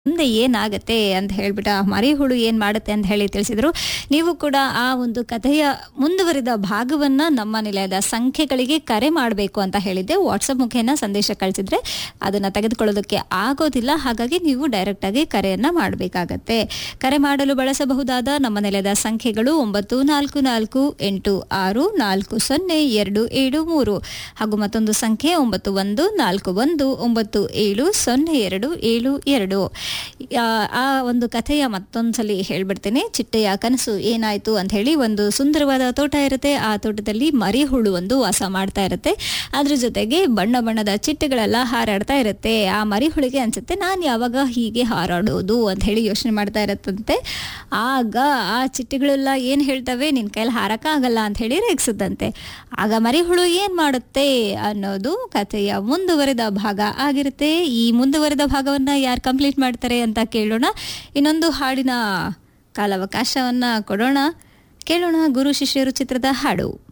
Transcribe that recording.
ಮುಂದೆ ಏನಾಗತ್ತೆ ಅಂತ ಹೇಳ್ಬಿಟ್ಟು ಆ ಮರಿಹುಳು ಏನ್ ಮಾಡುತ್ತೆ ಅಂತ ಹೇಳಿ ತಿಳಿಸಿದ್ರು ನೀವು ಕೂಡ ಆ ಒಂದು ಕಥೆಯ ಮುಂದುವರಿದ ಭಾಗವನ್ನ ನಮ್ಮ ನಿಲಯದ ಸಂಖ್ಯೆಗಳಿಗೆ ಕರೆ ಮಾಡಬೇಕು ಅಂತ ಹೇಳಿದ್ದೆ ವಾಟ್ಸಪ್ ಮುಖೇನ ಸಂದೇಶ ಕಳಿಸಿದ್ರೆ ಅದನ್ನ ತೆಗೆದುಕೊಳ್ಳೋದಕ್ಕೆ ಆಗೋದಿಲ್ಲ ಹಾಗಾಗಿ ನೀವು ಡೈರೆಕ್ಟ್ ಆಗಿ ಕರೆಯನ್ನ ಮಾಡಬೇಕಾಗತ್ತೆ ಕರೆ ಮಾಡಲು ಬಳಸಬಹುದಾದ ನಮ್ಮ ನೆಲದ ಸಂಖ್ಯೆಗಳು ಒಂಬತ್ತು ನಾಲ್ಕು ನಾಲ್ಕು ಎಂಟು ಆರು ನಾಲ್ಕು ಸೊನ್ನೆ ಎರಡು ಏಳು ಮೂರು ಹಾಗೂ ಮತ್ತೊಂದು ಸಂಖ್ಯೆ ಒಂಬತ್ತು ಒಂದು ನಾಲ್ಕು ಒಂದು ಒಂಬತ್ತು ಏಳು ಸೊನ್ನೆ ಎರಡು ಏಳು ಎರಡು ಆ, ಆ ಒಂದು ಕಥೆಯ ಮತ್ತೊಂದ್ಸಲಿ ಹೇಳ್ಬಿಡ್ತೇನೆ ಚಿಟ್ಟೆಯ ಕನಸು ಏನಾಯ್ತು ಅಂತ ಹೇಳಿ ಒಂದು ಸುಂದರವಾದ ತೋಟ ಇರುತ್ತೆ ಆ ತೋಟದಲ್ಲಿ ಮರಿಹುಳು ಒಂದು ವಾಸ ಮಾಡ್ತಾ ಇರುತ್ತೆ ಅದ್ರ ಜೊತೆಗೆ ಬಣ್ಣ ಬಣ್ಣದ ಚಿಟ್ಟೆಗಳೆಲ್ಲ ಹಾರಾಡ್ತಾ ಇರುತ್ತೆ ಆ ಮರಿಹುಳಿಗೆ ಅನ್ಸುತ್ತೆ ನಾನು ಯಾವಾಗ ಹೀಗೆ ಹಾರಾಡೋದು ಅಂತ ಹೇಳಿ ಯೋಚನೆ ಮಾಡ್ತಾ ಇರತ್ತಂತೆ ಆಗ ಆ ಚಿಟ್ಟೆಗಳೆಲ್ಲ ಏನ್ ಹೇಳ್ತವೆ ನಿನ್ ಕೈಲಿ ಹಾರಕ ಆಗಲ್ಲ ಅಂತ ಹೇಳಿ ರೇಗಿಸುತ್ತಂತೆ ಆಗ ಮರಿಹುಳು ಏನ್ ಮಾಡುತ್ತೆ ಅನ್ನೋದು ಕಥೆಯ ಮುಂದುವರೆದ ಭಾಗ ಆಗಿರುತ್ತೆ ಈ ಮುಂದುವರೆದ ಭಾಗವನ್ನ ಯಾರು ಕಂಪ್ಲೀಟ್ ಮಾಡ್ತಾರೆ ಅಂತ ಕೇಳೋಣ ಇನ್ನೊಂದು ಹಾಡಿನ ಕಾಲಾವಕಾಶವನ್ನ ಕೊಡೋಣ ಕೇಳೋಣ ಗುರು ಶಿಷ್ಯರು ಚಿತ್ರದ ಹಾಡು